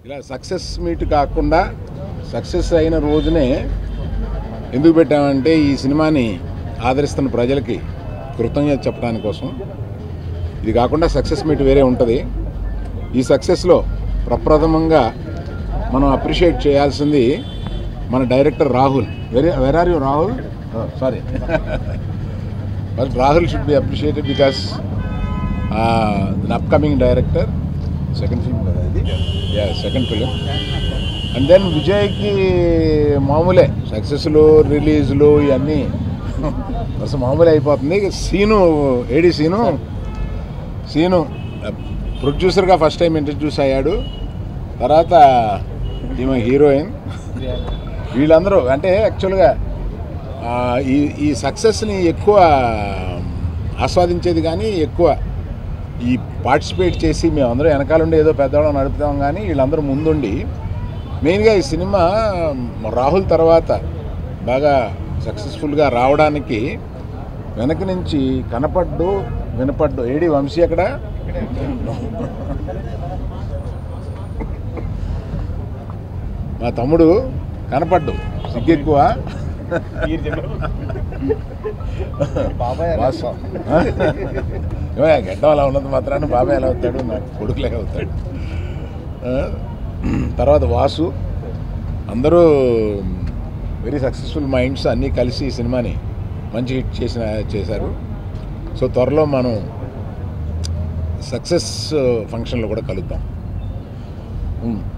ఇలా success meet కాకుండా success అయిన రోజునే ఎందుకు పెట్టామంటే ఈ సినిమాని ఆదరిస్తున్న ప్రజలకి కృతజ్ఞత చెప్పడానికి కోసం ఇది కాకుండా సక్సెస్ మీట్ వేరే ఉంటుంది ఈ సక్సెస్లో ప్రప్రథమంగా మనం అప్రిషియేట్ చేయాల్సింది మన director Rahul very where are you Rahul sorry but Rahul should be appreciated because upcoming director second film కదా ఇది yeah second film and then విజయ్కి మామూలే సక్సెస్లు రిలీజ్లు ఇవన్నీ అసలు మామూలే అయిపోతుంది సీను ఏడి సీను సీను ప్రొడ్యూసర్గా ఫస్ట్ టైం ఇంట్రడ్యూస్ అయ్యాడు తర్వాత ఈమె హీరోయిన్ వీళ్ళందరూ అంటే యాక్చువల్గా ఆ, ఈ ఈ సక్సెస్ని ఎక్కువ ఆస్వాదించేది కానీ ఎక్కువ ఈ పార్టిసిపేట్ చేసి మేమందరం వెనకాలండి ఏదో పెద్దవాళ్ళం నడుపుతాం కానీ వీళ్ళందరూ ముందుండి మెయిన్గా ఈ సినిమా రాహుల్ తర్వాత బాగా సక్సెస్ఫుల్గా రావడానికి వెనక నుంచి కనపడ్డు వినపడ్డు ఏడి వంశీ అక్కడ మా తమ్ముడు కనపడ్డు సిగ్గెక్కువ వాసు. ఏమయ్య, గడ్డం అలా ఉన్నది మాత్రాన్ని బాబాయ్ ఎలా అవుతాడు నాకు కొడుకులేక అవుతాడు ఆ, తర్వాత వాసు అందరూ వెరీ సక్సెస్ఫుల్ మైండ్స్ అన్నీ కలిసి ఈ సినిమాని మంచి హిట్ చేసిన చేశారు సో త్వరలో మనం సక్సెస్ ఫంక్షన్లో కూడా కలుద్దాం ఉమ్.